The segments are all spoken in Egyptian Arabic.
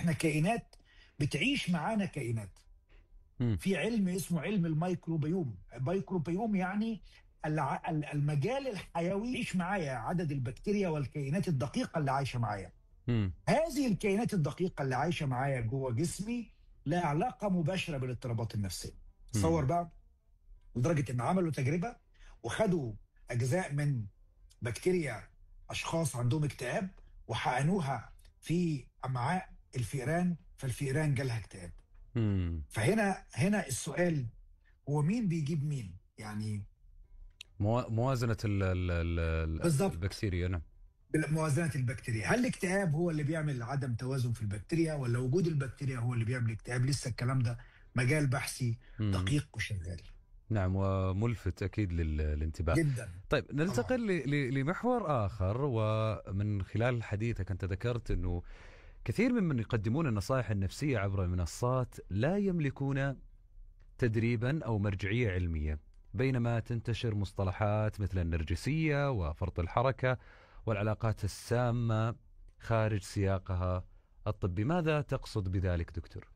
احنا كائنات بتعيش معانا كائنات مم. في علم اسمه علم الميكروبيوم الميكروبيوم يعني الع- ال- المجال الحيوي يعيش معايا عدد البكتيريا والكائنات الدقيقة اللي عايشة معايا مم. هذه الكائنات الدقيقة اللي عايشة معايا جوه جسمي لها علاقة مباشرة بالاضطرابات النفسية تصور بقى لدرجة ان عملوا تجربة وخدوا اجزاء من بكتيريا اشخاص عندهم اكتئاب وحقنوها في امعاء الفئران فالفئران جالها اكتئاب مم. فهنا هنا السؤال هو مين بيجيب مين يعني موا- موازنة ال ال ال بالضبط. البكتيريا نعم موازنة البكتيريا هل الاكتئاب هو اللي بيعمل عدم توازن في البكتيريا ولا وجود البكتيريا هو اللي بيعمل اكتئاب لسه الكلام ده مجال بحثي مم. دقيق وشغال نعم وملفت أكيد لل- للانتباه جدا طيب ننتقل ل- ل- لمحور آخر ومن خلال حديثك أنت ذكرت أنه كثير ممن يقدمون النصائح النفسية عبر المنصات لا يملكون تدريبا أو مرجعية علمية بينما تنتشر مصطلحات مثل النرجسية وفرط الحركة والعلاقات السامة خارج سياقها الطبي ماذا تقصد بذلك دكتور؟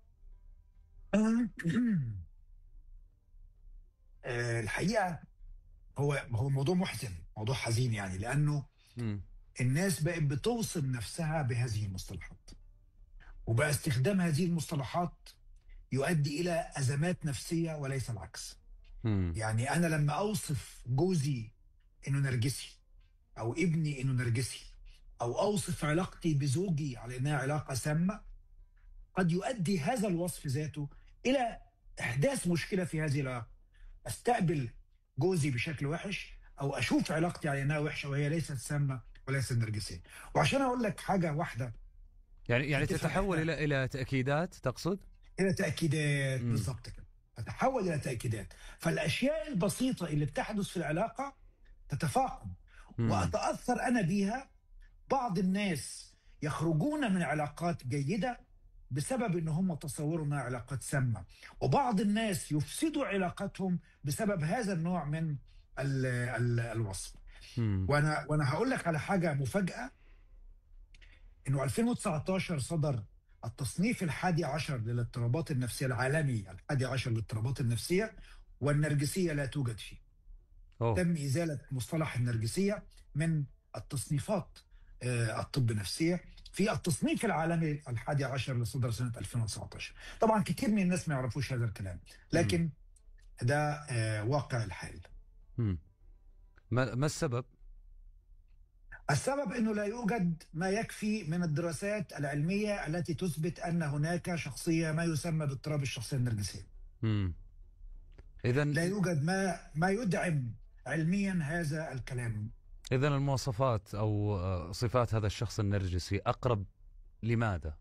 آه، الحقيقه هو هو موضوع محزن موضوع حزين يعني لانه مم. الناس بقت بتوصم نفسها بهذه المصطلحات وبقى استخدام هذه المصطلحات يؤدي الى ازمات نفسيه وليس العكس مم. يعني انا لما اوصف جوزي انه نرجسي او ابني انه نرجسي او اوصف علاقتي بزوجي على انها علاقه سامه قد يؤدي هذا الوصف ذاته الى احداث مشكله في هذه العلاقه استقبل جوزي بشكل وحش او اشوف علاقتي على انها وحشه وهي ليست سامه وليست نرجسيه وعشان اقول لك حاجه واحده يعني يعني تفهم تتحول إحنا- الى الى تاكيدات تقصد؟ الى تاكيدات مم. بالظبط كده تتحول الى تاكيدات فالاشياء البسيطه اللي بتحدث في العلاقه تتفاقم مم. واتاثر انا بيها بعض الناس يخرجون من علاقات جيده بسبب ان هم تصوروا انها علاقات سامه وبعض الناس يفسدوا علاقاتهم بسبب هذا النوع من ال ال الوصف مم. وانا وانا هقول لك على حاجه مفاجاه انه 2019 صدر التصنيف الحادي عشر للاضطرابات النفسيه العالمي الحادي عشر للاضطرابات النفسيه والنرجسيه لا توجد فيه أوه. تم ازاله مصطلح النرجسيه من التصنيفات آه، الطب النفسيه في التصنيف العالمي الحادي عشر اللي صدر سنه 2019 طبعا كتير من الناس ما يعرفوش هذا الكلام لكن ده آه، واقع الحال مم. ما ما السبب؟ السبب انه لا يوجد ما يكفي من الدراسات العلميه التي تثبت ان هناك شخصيه ما يسمى باضطراب الشخصيه النرجسيه. مم. اذا لا يوجد ما ما يدعم علميا هذا الكلام. اذا المواصفات او آه، صفات هذا الشخص النرجسي اقرب لماذا؟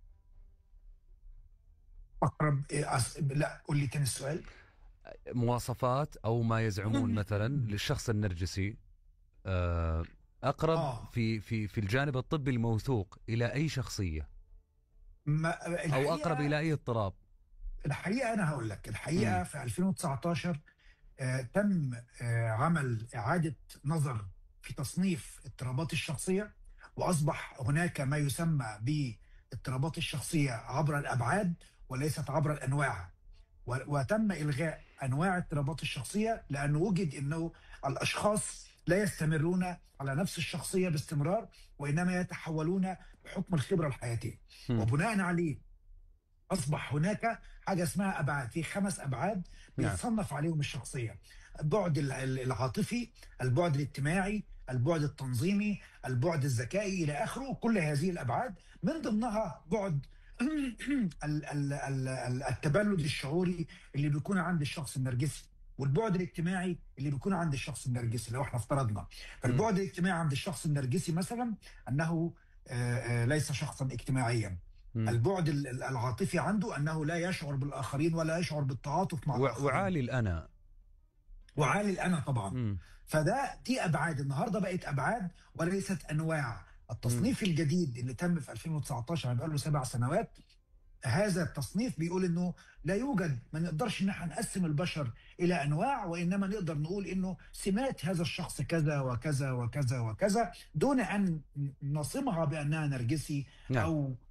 اقرب إيه أص... لا قول لي تاني السؤال. مواصفات او ما يزعمون مثلا للشخص النرجسي آه، اقرب آه. في في في الجانب الطبي الموثوق الى اي شخصيه ما او اقرب الى اي اضطراب الحقيقه انا هقول لك الحقيقه مم. في 2019 آه تم آه عمل اعاده نظر في تصنيف اضطرابات الشخصيه واصبح هناك ما يسمى باضطرابات الشخصيه عبر الابعاد وليست عبر الانواع و- وتم الغاء انواع اضطرابات الشخصيه لانه وجد انه الاشخاص لا يستمرون على نفس الشخصيه باستمرار وانما يتحولون بحكم الخبره الحياتيه مم. وبناء عليه اصبح هناك حاجه اسمها ابعاد في خمس ابعاد نعم. بيتصنف عليهم الشخصيه البعد ال- ال- العاطفي البعد الاجتماعي البعد التنظيمي البعد الذكائي الى اخره كل هذه الابعاد من ضمنها بعد ال- ال- ال- ال- التبلد الشعوري اللي بيكون عند الشخص النرجسي والبعد الاجتماعي اللي بيكون عند الشخص النرجسي لو احنا افترضنا فالبعد الاجتماعي عند الشخص النرجسي مثلا انه آه، آه، ليس شخصا اجتماعيا مم. البعد ال- ال- العاطفي عنده انه لا يشعر بالاخرين ولا يشعر بالتعاطف مع و- الاخرين وعالي الانا وعالي الانا طبعا مم. فده دي ابعاد النهارده بقت ابعاد وليست انواع التصنيف الجديد اللي تم في 2019 يعني بقاله سبع سنوات هذا التصنيف بيقول انه لا يوجد ما نقدرش ان احنا نقسم البشر الى انواع وانما نقدر نقول انه سمات هذا الشخص كذا وكذا وكذا وكذا دون ان نصمها بانها نرجسي نعم. او